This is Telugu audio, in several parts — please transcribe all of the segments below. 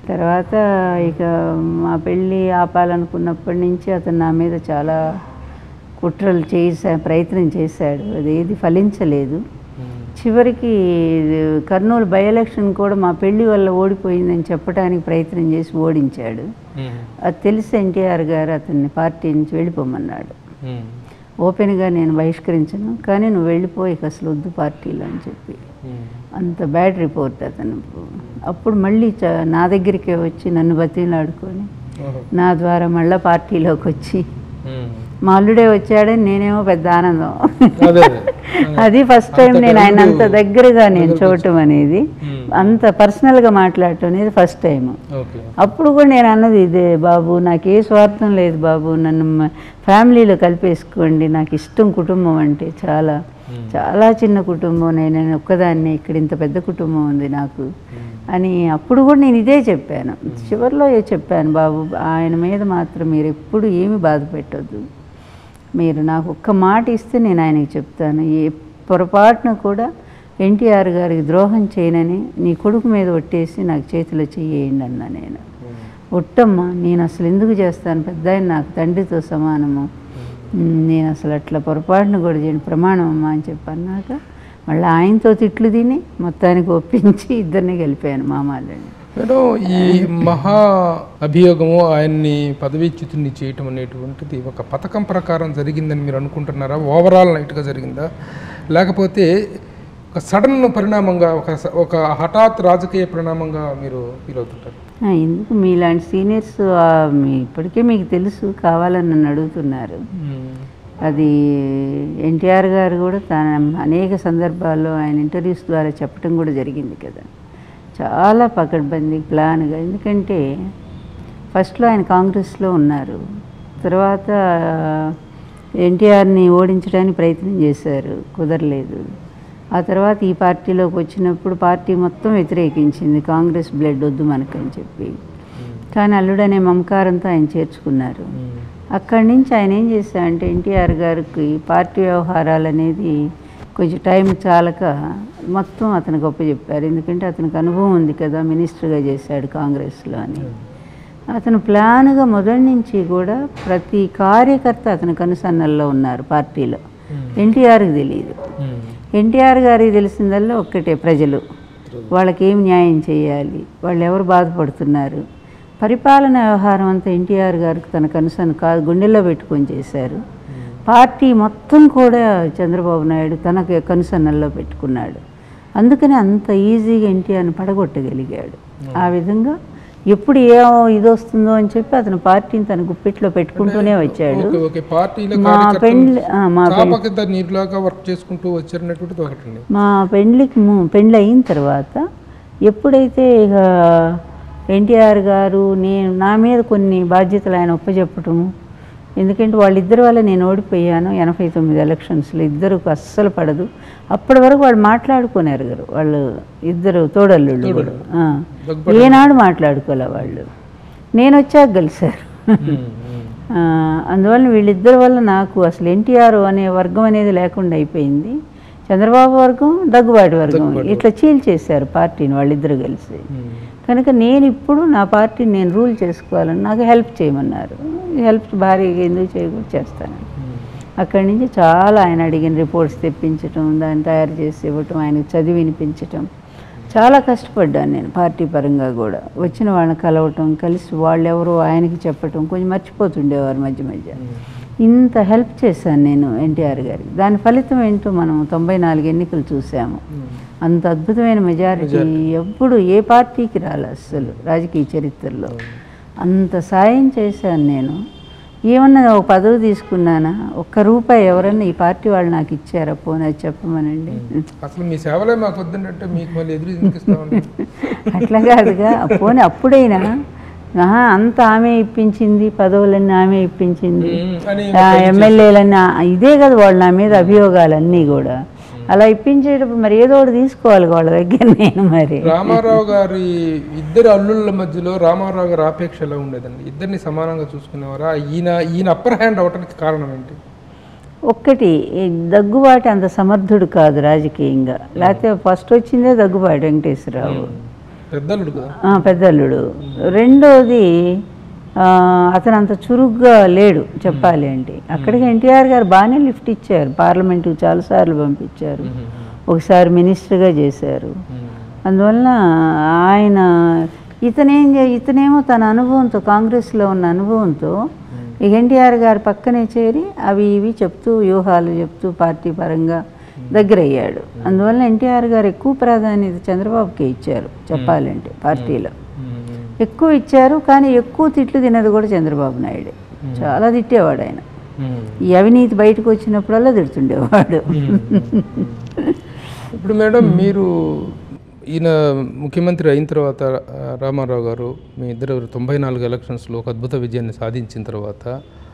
తర్వాత ఇక మా పెళ్ళి ఆపాలనుకున్నప్పటి నుంచి అతను నా మీద చాలా కుట్రలు చేసా ప్రయత్నం చేశాడు అది ఏది ఫలించలేదు చివరికి కర్నూలు బై ఎలక్షన్ కూడా మా పెళ్లి వల్ల ఓడిపోయిందని చెప్పడానికి ప్రయత్నం చేసి ఓడించాడు అది తెలిసి ఎన్టీఆర్ గారు అతన్ని పార్టీ నుంచి వెళ్ళిపోమన్నాడు ఓపెన్గా నేను బహిష్కరించను కానీ నువ్వు వెళ్ళిపోయి అసలు వద్దు పార్టీలో అని చెప్పి అంత బ్యాడ్ రిపోర్ట్ అతను అప్పుడు మళ్ళీ చ- నా దగ్గరికే వచ్చి నన్ను బతిలాడుకొని నా ద్వారా మళ్ళీ పార్టీలోకి వచ్చి మా అల్లుడే వచ్చాడని నేనేమో పెద్ద ఆనందం అదే అదే. అది ఫస్ట్ టైం అంత నేను ఆయన అంత గడువు దగ్గరగా నేను దగ్గరకు చూడటం అనేది మ్మ్. అంత పర్సనల్గా మాట్లాడటం అనేది ఫస్ట్ టైం ఓకే అప్పుడు కూడా నేను అన్నది ఇదే బాబు నాకు ఏ స్వార్థం లేదు బాబు నన్ను మ- ఫ్యామిలీలో కలిపేసుకోండి నాకు ఇష్టం కుటుంబం అంటే చాలా చాలా చిన్న కుటుంబం నేను నేను ఒక్కదాన్ని ఇక్కడ ఇంత పెద్ద కుటుంబం ఉంది నాకు అని అప్పుడు కూడా నేను ఇదే చెప్పాను చివరిలో ఏ చెప్పాను బాబు ఆయన మీద మాత్రం మీరు ఎప్పుడు ఏమి బాధ పెట్టొద్దు మీరు నాకు ఒక్క మాట ఇస్తే నేను ఆయనకి చెప్తాను ఏ పొరపాటున కూడా ఎన్టీఆర్ గారికి ద్రోహం చేయనని నీ కొడుకు మీద ఒట్టేసి నాకు చేతిలో చెయ్యేయండి అన్నా నేను ఒట్టమ్మా నేను అసలు ఎందుకు చేస్తాను పెద్ద ఆయన నాకు తండ్రితో సమానము ఉమ్, నేను అసలు అట్లా పొరపాటున కూడా చేయను ప్రమాణం అమ్మా అని చెప్పి అన్నాక మళ్ళీ ఆయనతో తిట్లు తిని మొత్తానికి ఒప్పించి ఇద్దరిని కలిపాను మామాలని మేడం ఈ మహా అభియోగము ఆయన్ని పదవీచ్యుతుని చేయటం అనేటువంటిది ఒక పథకం ప్రకారం జరిగిందని మీరు అనుకుంటున్నారా ఓవరాల్ నైట్గా జరిగిందా లేకపోతే ఒక సడన్ పరిణామంగా ఒక స- ఒక హఠాత్ రాజకీయ పరిణామంగా మీరు ఫీల్ అవుతుంటారు ఆ, ఎందుకు మీలాంటి సీనియర్స్ ఆ, మీ ఇప్పటికే మీకు తెలుసు కావాలని నన్ను అడుగుతున్నారు అది ఎన్టీఆర్ గారు కూడా తన అనేక సందర్భాల్లో ఆయన ఇంటర్వ్యూస్ ద్వారా చెప్పడం కూడా జరిగింది కదా చాలా పకడ్బందీ ప్లాన్గా ఎందుకంటే ఫస్ట్లో ఆయన కాంగ్రెస్లో ఉన్నారు తర్వాత ఎన్టీఆర్ని ఓడించడానికి ప్రయత్నం చేశారు కుదరలేదు ఆ తర్వాత ఈ పార్టీలోకి వచ్చినప్పుడు పార్టీ మొత్తం వ్యతిరేకించింది కాంగ్రెస్ బ్లడ్ వద్దు మనకని చెప్పి కానీ అల్లుడనే మమకారంతో ఆయన చేర్చుకున్నారు అక్కడి నుంచి ఆయన ఏం చేశారంటే ఎన్టీఆర్ గారికి పార్టీ వ్యవహారాలు అనేది కొంచెం టైం చాలక మొత్తం అతను గొప్ప చెప్పారు ఎందుకంటే అతనికి అనుభవం ఉంది కదా మినిస్టర్గా చేశాడు కాంగ్రెస్లో అని అతను ప్లాన్గా మొదటి నుంచి కూడా ప్రతి కార్యకర్త అతని కనుసన్నల్లో ఉన్నారు పార్టీలో ఎన్టీఆర్కి తెలియదు ఎన్టీఆర్ గారికి తెలిసిందల్లా ఒక్కటే ప్రజలు వాళ్ళకి ఏం న్యాయం చేయాలి వాళ్ళు ఎవరు బాధపడుతున్నారు పరిపాలన వ్యవహారం అంతా ఎన్టీఆర్ గారికి తన కనుసను కాదు గుండెల్లో పెట్టుకొని చేశారు పార్టీ మొత్తం కూడా చంద్రబాబు నాయుడు తన కనుసన్నల్లో పెట్టుకున్నాడు అందుకని అంత ఈజీగా ఎన్టీఆర్ని పడగొట్టగలిగాడు ఆ విధంగా ఎప్పుడు ఏ ఇది వస్తుందో అని చెప్పి అతను పార్టీని తన గుప్పిట్లో పెట్టుకుంటూనే వచ్చాడు ఓకే ఓకే పార్టీలో మా పెండ్లి ఆ, మా చాప కింద నీరులాగా వర్క్ చేసుకుంటూ వచ్చారనేటువంటిది ఒకటండి మా పెండ్లికి ము- పెండ్లి అయిన తర్వాత ఎప్పుడైతే ఇక ఎన్టీఆర్ గారు నేను నా మీద కొన్ని బాధ్యతలు ఆయన ఒప్పచెప్పటము ఎందుకంటే వాళ్ళిద్దరి వల్ల నేను ఓడిపోయాను ఎనభై తొమ్మిది ఎలక్షన్స్లో ఇద్దరు అస్సలు పడదు అప్పటి వరకు వాళ్ళు మాట్లాడుకున్నారు గారు వాళ్ళు ఇద్దరు తోడల్లుళ్ళు కూడా ఆ. ఏనాడు మాట్లాడుకోలే వాళ్ళు నేను వచ్చాక కలిశారు ఆ, అందువల్ల వీళ్ళిద్దరి వల్ల నాకు అసలు ఎన్టీఆర్ అనే వర్గం అనేది లేకుండా అయిపోయింది చంద్రబాబు వర్గం దగ్గుబాటి వర్గం ఇట్లా చీల్చేశారు పార్టీని వాళ్ళిద్దరు కలిసి కనుక నేను ఇప్పుడు నా పార్టీని నేను రూల్ చేసుకోవాలని నాకు హెల్ప్ చేయమన్నారు హెల్ప్ భారీగా ఎందుకు చేయకూడదు చేస్తాను అక్కడి నుంచి చాలా ఆయన అడిగిన రిపోర్ట్స్ తెప్పించటం దాన్ని తయారు చేసి ఇవ్వటం ఆయనకు చదివి వినిపించటం చాలా కష్టపడ్డాను నేను పార్టీ పరంగా కూడా వచ్చిన వాళ్ళని కలవటం కలిసి వాళ్ళు ఎవరో ఆయనకి చెప్పటం కొంచెం మర్చిపోతుండేవారు మధ్య మధ్య ఇంత హెల్ప్ చేశాను నేను ఎన్టీఆర్ గారికి దాని ఫలితం ఏంటో మనం తొంభై నాలుగు ఎన్నికలు చూసాము అంత అద్భుతమైన మెజారిటీ ఎప్పుడు ఏ పార్టీకి రాలే అస్సలు రాజకీయ చరిత్రలో అంత సాయం చేశాను నేను ఏమన్నా ఒక పదవి తీసుకున్నానా ఒక్క రూపాయి ఎవరన్నా ఈ పార్టీ వాళ్ళు నాకు ఇచ్చారా పోనీ అది చెప్పమనండి అసలు మీ సేవలే మాకు వద్దంటే మీకు మళ్ళీ ఎదురు ఎందుకు ఇస్తామండి అట్లా కాదుగా పోనీ అప్పుడైనా ఆహా, అంత ఆమె ఇప్పించింది పదవులన్నీ ఆమె ఇప్పించింది ఉమ్, అని ఆ, ఎమ్మెల్యేలన్నీ ఆ- ఇదే కదా వాళ్ళు నా మీద అభియోగాలన్నీ కూడా అలా ఇప్పించేటప్పుడు మరి ఏదో ఒకటి తీసుకోవాలి వాళ్ళ దగ్గర నేను మరి రామారావు గారి ఇద్దరు అల్లుళ్ళ మధ్యలో రామారావు గారి ఆపేక్ష ఎలా ఉండేదండి ఇద్దరిని సమానంగా చూసుకునేవారా ఈయన ఈయన అప్పర్ హ్యాండ్ అవటానికి కారణం ఏంటి ఒక్కటి ఈ దగ్గుబాటి అంత సమర్థుడు కాదు రాజకీయంగా లేకపోతే ఫస్ట్ వచ్చిందే దగ్గుబాటి వెంకటేశ్వరరావు పెద్దలుడు కదా ఆ, పెద్దల్లుడు రెండోది ఆ, అతను అంత చురుగ్గా లేడు చెప్పాలి అంటే అక్కడికి ఎన్టీఆర్ గారు బాగానే లిఫ్ట్ ఇచ్చారు పార్లమెంటుకు చాలాసార్లు పంపించారు ఒకసారి మినిస్టర్గా చేశారు అందువల్ల ఆయన ఇతనేం చే ఇతనేమో తన అనుభవంతో కాంగ్రెస్లో ఉన్న అనుభవంతో ఇక ఎన్టీఆర్ గారు పక్కనే చేరి అవి ఇవి చెప్తూ వ్యూహాలు చెప్తూ పార్టీ పరంగా దగ్గర అయ్యాడు అందువల్ల ఎన్టీఆర్ గారు ఎక్కువ ప్రాధాన్యత చంద్రబాబుకే ఇచ్చారు చెప్పాలంటే పార్టీలో ఎక్కువ ఇచ్చారు కానీ ఎక్కువ తిట్లు తినది కూడా చంద్రబాబు నాయుడు చాలా తిట్టేవాడు ఆయన ఈ అవినీతి బయటకు వచ్చినప్పుడల్లా తిడుతుండేవాడు ఇప్పుడు మేడం మీరు ఈయన ముఖ్యమంత్రి అయిన తర్వాత ఆ, రామారావు గారు మీ ఇద్దరు తొంభై నాలుగు ఎలక్షన్స్లో ఒక అద్భుత విజయాన్ని సాధించిన తర్వాత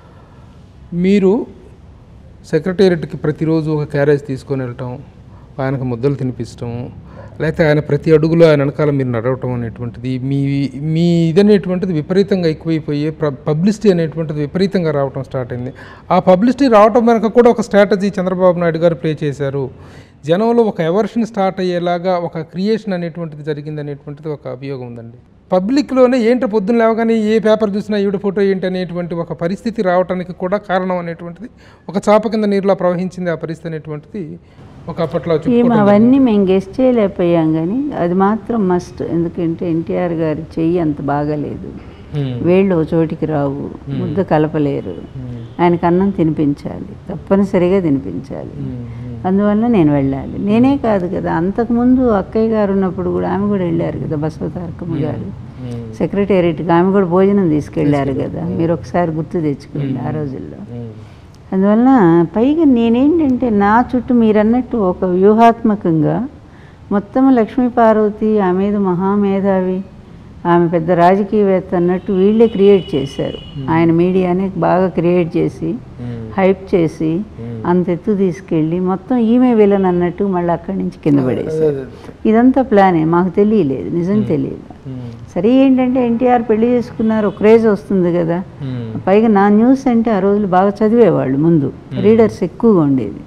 మీరు సెక్రటేరియట్కి ప్రతిరోజు ఒక క్యారేజ్ తీసుకొని వెళ్ళటం ఆయనకు ముద్దలు తినిపించడం లేకపోతే ఆయన ప్రతి అడుగులో ఆయన వెనకాల మీరు నడవటం అనేటువంటిది మీ మీ ఇదనేటువంటిది విపరీతంగా ఎక్కువైపోయి పబ్లిసిటీ అనేటువంటిది విపరీతంగా రావటం స్టార్ట్ అయింది ఆ పబ్లిసిటీ రావటం వెనక కూడా ఒక స్ట్రాటజీ చంద్రబాబు నాయుడు గారు ప్లే చేశారు జనంలో ఒక ఎవర్షన్ స్టార్ట్ అయ్యేలాగా ఒక క్రియేషన్ అనేటువంటిది జరిగింది అనేటువంటిది ఒక అభియోగం ఉందండి పబ్లిక్లోనే ఏంటో పొద్దున్న లేవగానే ఏ పేపర్ చూసినా ఈవిడ ఫోటో ఏంటి అనేటువంటి ఒక పరిస్థితి రావడానికి కూడా కారణం అనేటువంటిది ఒక చాప కింద నీరులా ప్రవహించింది ఆ పరిస్థితి అనేటువంటిది ఒక అప్పట్లో ఏం చెప్పుకోవడం అవన్నీ మేము గెస్ట్ చేయలేకపోయాం కానీ అది మాత్రం మస్ట్ ఎందుకంటే ఎన్టీఆర్ గారి చెయ్యి అంత బాగాలేదు హ్మ్. వేళ్ళు ఓ చోటికి రావు ముద్ద కలపలేరు ఆయనకు అన్నం తినిపించాలి తప్పనిసరిగా తినిపించాలి హ్మ్. అందువల్ల నేను వెళ్ళాలి నేనే కాదు కదా అంతకుముందు అక్కయ్య గారు ఉన్నప్పుడు కూడా ఆమె కూడా వెళ్ళారు కదా బసవతారకమ్మ గారు హ్మ్. సెక్రటేరియట్కి ఆమె కూడా భోజనం తీసుకెళ్లారు కదా మీరు ఒకసారి గుర్తు తెచ్చుకోండి ఆ రోజుల్లో హ్మ్. అందువల్ల పైగా నేనేంటంటే నా చుట్టూ మీరన్నట్టు ఒక వ్యూహాత్మకంగా మొత్తం లక్ష్మీ పార్వతి ఆమె ఏదో మహామేధావి ఆమె పెద్ద రాజకీయవేత్త అన్నట్టు వీళ్ళే క్రియేట్ చేశారు ఆయన మీడియాని బాగా క్రియేట్ చేసి హ్మ్. హైప్ చేసి అంత ఎత్తు తీసుకెళ్ళి మొత్తం ఈమె విలన్ అన్నట్టు మళ్ళీ అక్కడి నుంచి కింద పడేశారు ఇదంతా ప్లానే మాకు తెలియలేదు నిజం తెలియదు హ్మ్. సరే ఏంటంటే ఎన్టీఆర్ పెళ్లి చేసుకున్నారు ఒక క్రేజ్ వస్తుంది కదా హ్మ్. పైగా నా న్యూస్ అంటే ఆ రోజులు బాగా చదివేవాళ్ళు ముందు రీడర్స్ ఎక్కువగా ఉండేది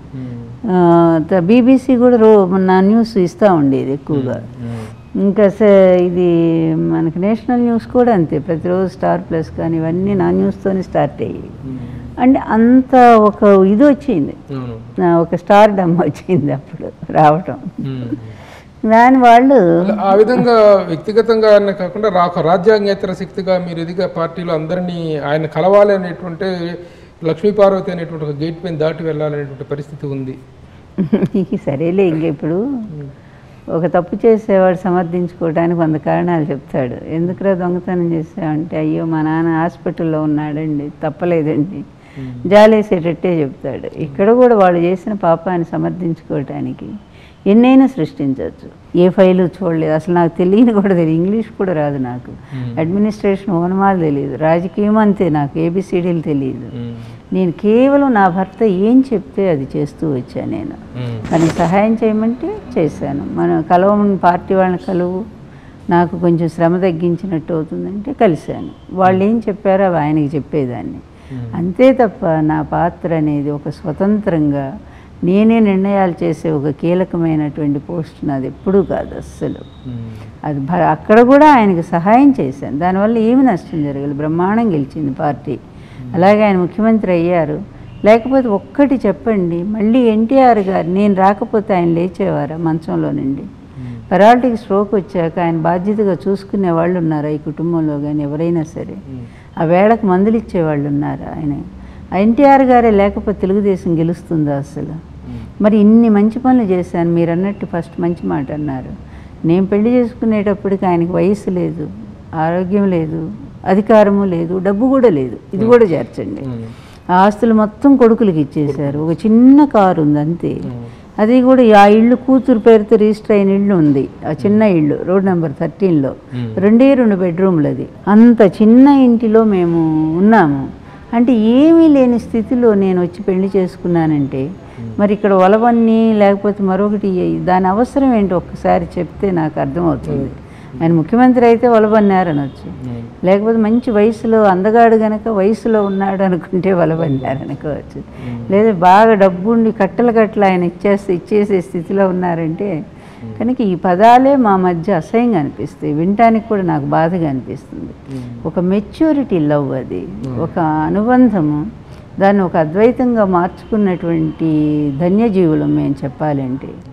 హ్మ్. బీబీసీ కూడా రో నా న్యూస్ ఇస్తూ ఉండేది ఎక్కువగా హ్మ్. ఇంకా స- ఇది మనకి నేషనల్ న్యూస్ కూడా అంతే ప్రతిరోజు స్టార్ ప్లస్ కానీ ఇవన్నీ నా న్యూస్తోనే స్టార్ట్ అయ్యాయి హ్మ్. అంటే అంత ఒక ఇది వచ్చింది అవును నా ఒక స్టార్ డమ్ వచ్చింది అప్పుడు రావటం హ్మ్. దాని వాళ్ళు అలా ఆ విధంగా వ్యక్తిగతంగా అనే కాకుండా రా- ఒక రాజ్యాంగేతర శక్తిగా మీరు ఎదిగా పార్టీలో అందరినీ ఆయన కలవాలి అనేటువంటి లక్ష్మీ పార్వతి అనేటువంటి ఒక గేట్ పైన దాటి వెళ్ళాలనేటువంటి పరిస్థితి ఉంది ఇక సరేలే ఇంక ఇప్పుడు ఒక తప్పు చేసేవాడు సమర్థించుకోవడానికి వంద కారణాలు చెప్తాడు ఎందుకురా దొంగతనం చేసావంటే అయ్యో మా నాన్న హాస్పిటల్లో ఉన్నాడండి తప్పలేదండి జాలేసేటట్టే చెప్తాడు ఇక్కడ కూడా వాళ్ళు చేసిన పాపాన్ని సమర్థించుకోవటానికి ఎన్నైనా సృష్టించవచ్చు ఏ ఫైలు చూడలేదు అసలు నాకు తెలియని కూడా తెలియదు ఇంగ్లీష్ కూడా రాదు నాకు అడ్మినిస్ట్రేషన్ ఓనమాలు తెలియదు రాజకీయం అంతే నాకు ఏబిసిడీలు తెలియదు నేను కేవలం నా భర్త ఏం చెప్తే అది చేస్తూ వచ్చాను నేను కానీ సహాయం చేయమంటే చేశాను మన కలవమని పార్టీ వాళ్ళని కలువు నాకు కొంచెం శ్రమ తగ్గించినట్టు అవుతుందంటే కలిశాను వాళ్ళు ఏం చెప్పారో అవి ఆయనకి చెప్పేదాన్ని అంతే తప్ప నా పాత్ర అనేది ఒక స్వతంత్రంగా నేనే నిర్ణయాలు చేసే ఒక కీలకమైనటువంటి పోస్ట్ నాది ఎప్పుడూ కాదు అస్సలు అది భ- అక్కడ కూడా ఆయనకి సహాయం చేశాను దానివల్ల ఏమి నష్టం జరగలేదు బ్రహ్మాండం గెలిచింది పార్టీ అలాగే ఆయన ముఖ్యమంత్రి అయ్యారు లేకపోతే ఒక్కటి చెప్పండి మళ్ళీ ఎన్టీఆర్ గారు నేను రాకపోతే ఆయన లేచేవారా మంచంలో నుండి పెరాల్టీకి స్ట్రోక్ వచ్చాక ఆయన బాధ్యతగా చూసుకునే వాళ్ళు ఉన్నారా ఈ కుటుంబంలో కానీ ఎవరైనా సరే ఆ వేళకు మందులు ఇచ్చేవాళ్ళు ఉన్నారా ఆయన ఎన్టీఆర్ గారే లేకపోతే తెలుగుదేశం గెలుస్తుందా అసలు మరి ఇన్ని మంచి పనులు చేశాను మీరు అన్నట్టు ఫస్ట్ మంచి మాట అన్నారు నేను పెళ్లి చేసుకునేటప్పటికి ఆయనకి వయసు లేదు ఆరోగ్యం లేదు అధికారము లేదు డబ్బు కూడా లేదు ఇది కూడా చేర్చండి ఆ ఆస్తులు మొత్తం కొడుకులకి ఇచ్చేశారు ఒక చిన్న కారు ఉంది అంతే అది కూడా ఆ ఇల్లు కూతురు పేరుతో రిజిస్టర్ అయిన ఇల్లు ఉంది ఆ చిన్న ఇల్లు రోడ్ నెంబర్ థర్టీన్లో రెండే రెండు బెడ్రూమ్లు అది అంత చిన్న ఇంటిలో మేము ఉన్నాము అంటే ఏమీ లేని స్థితిలో నేను వచ్చి పెళ్లి చేసుకున్నానంటే మరి ఇక్కడ ఒలవన్నీ లేకపోతే మరొకటి దాని అవసరం ఏంటో ఒక్కసారి చెప్తే నాకు అర్థమవుతుంది ఆయన ముఖ్యమంత్రి అయితే ఒలబన్నారు అనొచ్చు లేకపోతే మంచి వయసులో అందగాడు గనక వయసులో ఉన్నాడు అనుకుంటే వలబన్నారు అనుకోవచ్చు లేదా బాగా డబ్బుండి కట్టలు కట్టలు ఆయన ఇచ్చేస్తే ఇచ్చేసే స్థితిలో ఉన్నారంటే కనుక ఈ పదాలే మా మధ్య అసహ్యంగా అనిపిస్తాయి వినటానికి కూడా నాకు బాధగా అనిపిస్తుంది ఒక మెచ్యూరిటీ లవ్ అది ఒక అనుబంధము దాన్ని ఒక అద్వైతంగా మార్చుకున్నటువంటి ధన్యజీవులం మేము చెప్పాలంటే